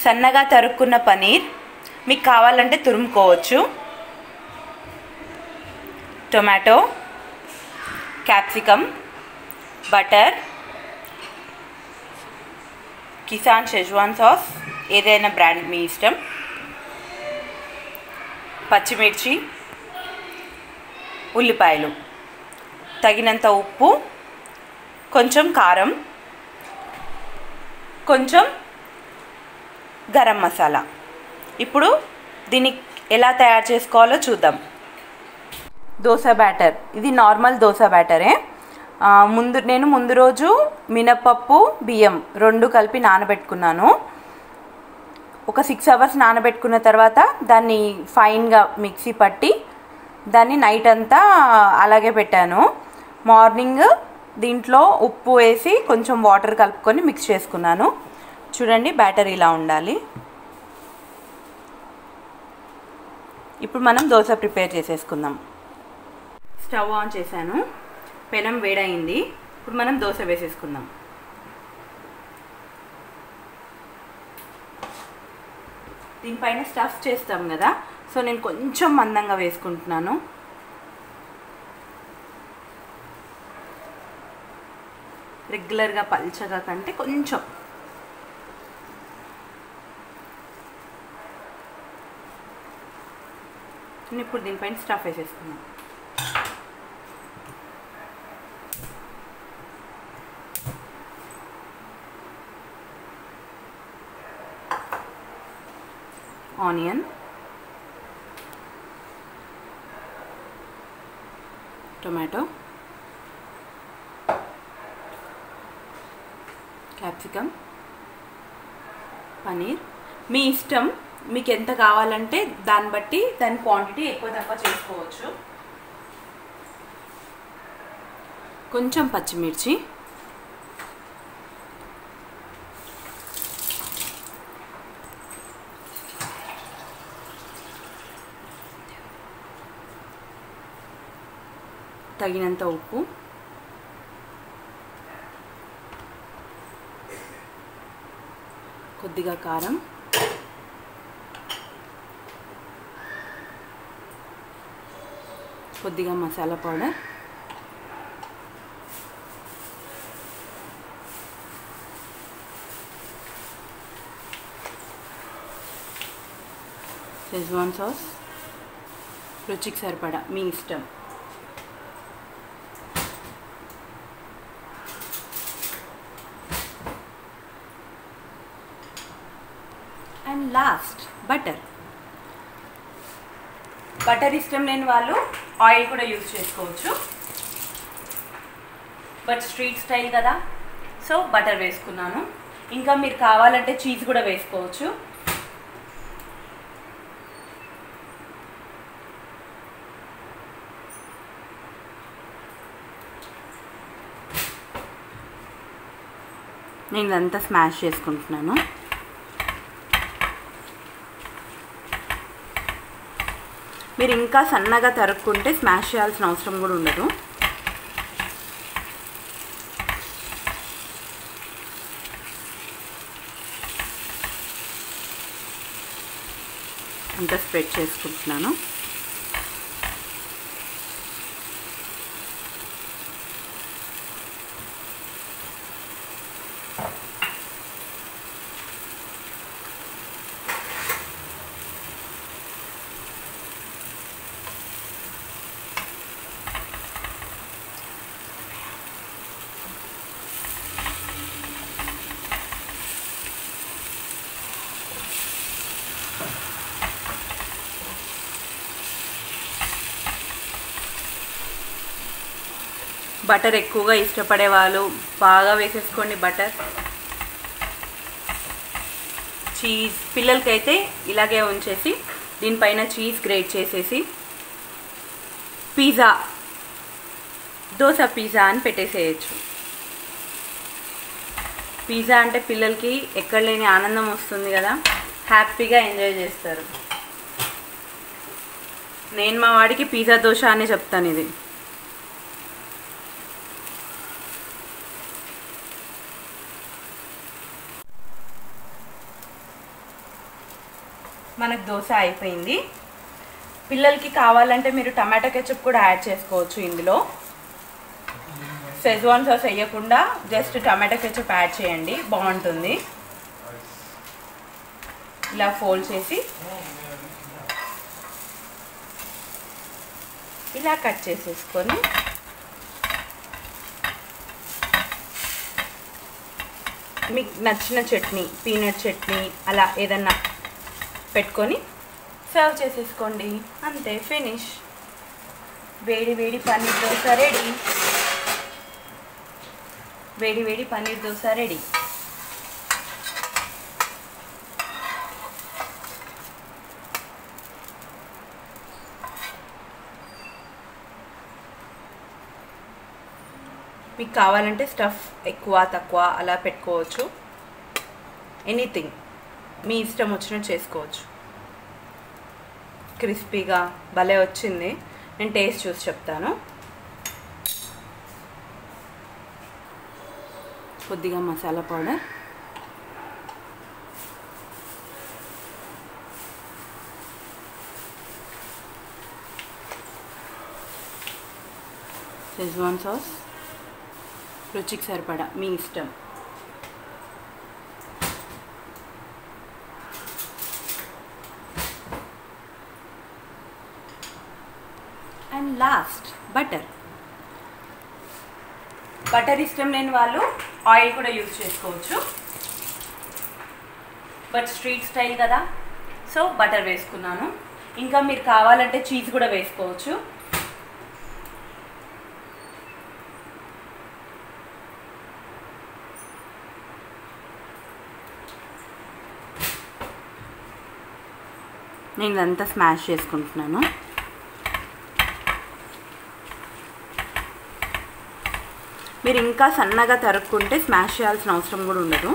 సన్నగా తరుక్కున్న పనీర్ మీకు కావాలంటే తురుముకోవచ్చు tomato capsicum butter Kissan schezwan sauce ఏదైనా బ్రాండ్ మీ ఇష్టం పచ్చిమిర్చి ఉల్లిపాయలు తగినంత ఉప్పు కొంచెం కారం కొంచెం గరం మసాలా ఇప్పుడు దీన్ని ఎలా తయారు చేసుకోవాలో చూద్దాం దోశ బ్యాటర్ ఇది నార్మల్ దోశ బ్యాటరే ఆ, ముందు నేను ముందు రోజు మినపప్పు బియ్యం రెండు కలిపి నానబెట్టుకున్నాను ఒక సిక్స్ అవర్స్ నానబెట్టుకున్న తర్వాత దాన్ని ఫైన్గా మిక్సీ పట్టి దాన్ని నైట్ అంతా అలాగే పెట్టాను మార్నింగ్ దీంట్లో ఉప్పు వేసి కొంచెం వాటర్ కలుపుకొని మిక్స్ చేసుకున్నాను చూడండి బ్యాటర్ ఇలా ఉండాలి ఇప్పుడు మనం దోశ ప్రిపేర్ చేసేసుకుందాం స్టవ్ ఆన్ చేశాను పెనం వేడైంది ఇప్పుడు మనం దోశ వేసేసుకుందాం దీనిపైన స్టఫ్ చేస్తాం కదా సో నేను కొంచెం మందంగా వేసుకుంటున్నాను రెగ్యులర్గా పల్చగా కంటే కొంచెం నేను ఇప్పుడు దీనిపైన స్టఫ్ వేసేసుకున్నాను ఆనియన్ టొమాటో క్యాప్సికమ్ పనీర్ మీ ఇష్టం మీకు ఎంత కావాలంటే దాన్ని బట్టి దాని క్వాంటిటీ ఎక్కువ తక్కువ చేసుకోవచ్చు కొంచెం పచ్చిమిర్చి తగినంత ఉప్పు కొద్దిగా కారం కొద్దిగా మసాలా పౌడర్ షెజ్వాన్ సాస్ రుచికి సరిపడా మీ ఇష్టం అండ్ లాస్ట్ బటర్ బటర్ ఇష్టం లేని వాళ్ళు ఆయిల్ కూడా యూజ్ చేసుకోవచ్చు బట్ స్ట్రీట్ స్టైల్ కదా సో బటర్ వేసుకున్నాను ఇంకా మీరు కావాలంటే చీజ్ కూడా వేసుకోవచ్చు నేను ఇదంతా స్మాష్ చేసుకుంటున్నాను మీరు ఇంకా సన్నగా తరుక్కుంటే స్మాష్ చేయాల్సిన అవసరం కూడా ఉండదు అంతా స్ప్రెడ్ చేసుకుంటున్నాను బటర్ ఎక్కువగా ఇష్టపడే వాళ్ళు బాగా వేసేసుకోండి బటర్ చీజ్ పిల్లలకైతే ఇలాగే ఉంచేసి దీనిపైన చీజ్ గ్రేట్ చేసేసి పిజ్జా దోశ పిజ్జా అని పెట్టేసేయచ్చు పిజ్జా అంటే పిల్లలకి ఎక్కడ లేని ఆనందం వస్తుంది కదా హ్యాపీగా ఎంజాయ్ చేస్తారు నేను మా వాడికి పిజ్జా దోశ అని చెప్తాను ఇది మనకు దోశ అయిపోయింది పిల్లలకి కావాలంటే మీరు టమాటా కెచప్ కూడా యాడ్ చేసుకోవచ్చు ఇందులో సెజ్వాన్ సాస్ వేయకుండా జస్ట్ టమాటా కెచప్ యాడ్ చేయండి బాగుంటుంది ఇలా ఫోల్డ్ చేసి ఇలా కట్ చేసేసుకొని మీకు నచ్చిన చట్నీ పీనట్ చట్నీ అలా ఏదన్నా పెట్టుకొని సర్వ్ చేసేసుకోండి అంతే ఫినిష్ వేడి వేడి పన్నీర్ దోశ రెడీ వేడి వేడి పన్నీర్ దోశ రెడీ మీకు కావాలంటే స్టఫ్ ఎక్కువ తక్కువ అలా పెట్టుకోవచ్చు ఎనీథింగ్ మీ ఇష్టం వచ్చినట్టు చేసుకోవచ్చు క్రిస్పీగా భలే వచ్చింది నేను టేస్ట్ చూసి చెప్తాను కొద్దిగా మసాలా పౌడర్ షెజ్వాన్ సాస్ రుచికి సరిపడా మీ ఇష్టం అండ్ లాస్ట్ బటర్ బటర్ ఇష్టం లేని వాళ్ళు ఆయిల్ కూడా యూజ్ చేసుకోవచ్చు బట్ స్ట్రీట్ స్టైల్ కదా సో బటర్ వేసుకున్నాను ఇంకా మీరు కావాలంటే చీజ్ కూడా వేసుకోవచ్చు నేను ఇదంతా స్మాష్ చేసుకుంటున్నాను మీరు ఇంకా సన్నగా తరుక్కుంటే స్మాష్ చేయాల్సిన అవసరం కూడా ఉండదు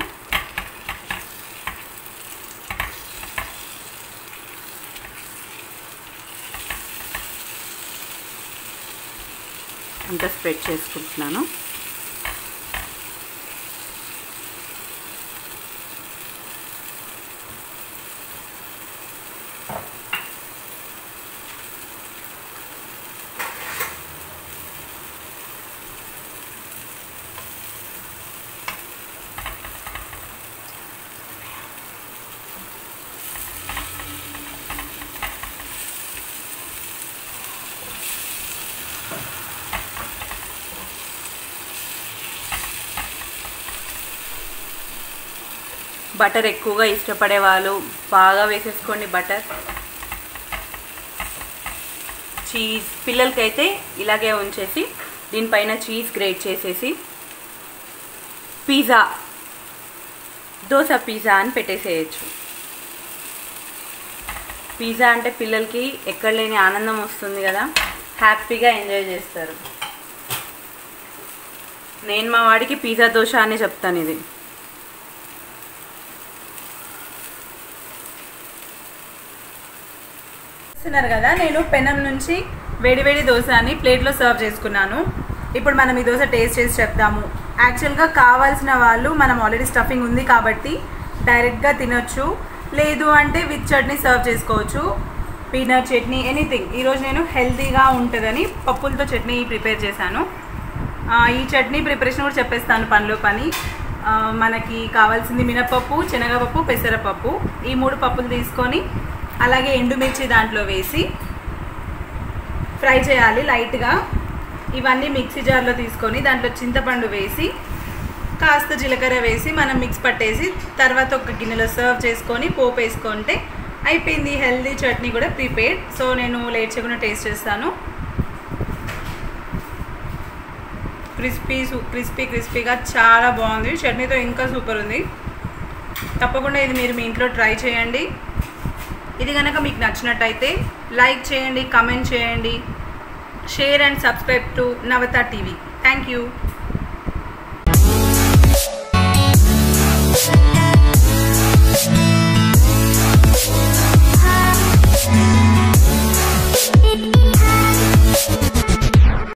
అంతా స్ప్రెడ్ చేసుకుంటున్నాను బటర్ ఎక్కువగా ఇష్టపడే వాళ్ళు బాగా వేసేసుకోండి బటర్ చీజ్ పిల్లలకైతే ఇలాగే ఉంచేసి దీనిపైన చీజ్ గ్రేట్ చేసేసి పిజ్జా దోశ పిజ్జా అని పెట్టేసేయచ్చు పిజ్జా అంటే పిల్లలకి ఎక్కడ లేని ఆనందం వస్తుంది కదా హ్యాపీగా ఎంజాయ్ చేస్తారు నేను మా వాడికి పిజ్జా దోశ అని చెప్తాను ఇది చూస్తున్నారు కదా నేను పెనం నుంచి వేడివేడి దోశని ప్లేట్లో సర్వ్ చేసుకున్నాను ఇప్పుడు మనం ఈ దోశ టేస్ట్ చేసి చెప్దాము యాక్చువల్గా కావాల్సిన వాళ్ళు మనం ఆల్రెడీ స్టఫింగ్ ఉంది కాబట్టి డైరెక్ట్గా తినొచ్చు లేదు అంటే విత్ చట్నీ సర్వ్ చేసుకోవచ్చు పీనట్ చట్నీ ఎనీథింగ్ ఈరోజు నేను హెల్తీగా ఉంటుందని పప్పులతో చట్నీ ప్రిపేర్ చేశాను ఆ, ఈ చట్నీ ప్రిపరేషన్ కూడా చెప్పేస్తాను పనిలో పని ఆ, మనకి కావాల్సింది మినపప్పు శనగపప్పు పెసరపప్పు ఈ మూడు పప్పులు తీసుకొని అలాగే ఎండుమిర్చి దాంట్లో వేసి ఫ్రై చేయాలి లైట్గా ఇవన్నీ మిక్సీ జార్లో తీసుకొని దాంట్లో చింతపండు వేసి కాస్త జీలకర్ర వేసి మనం మిక్స్ పట్టేసి తర్వాత ఒక గిన్నెలో సర్వ్ చేసుకొని పోపు వేసుకుంటే అయిపోయింది హెల్దీ చట్నీ కూడా ప్రిపేర్డ్ సో నేను లేట్ చేయకుండా టేస్ట్ చేస్తాను క్రిస్పీ సూ క్రిస్పీ క్రిస్పీగా చాలా బాగుంది చట్నీతో ఇంకా సూపర్ ఉంది తప్పకుండా ఇది మీరు మీ ఇంట్లో ట్రై చేయండి ఇది కనుక మీకు నచ్చినట్టయితే లైక్ చేయండి కమెంట్ చేయండి share and subscribe to Navatha TV thank you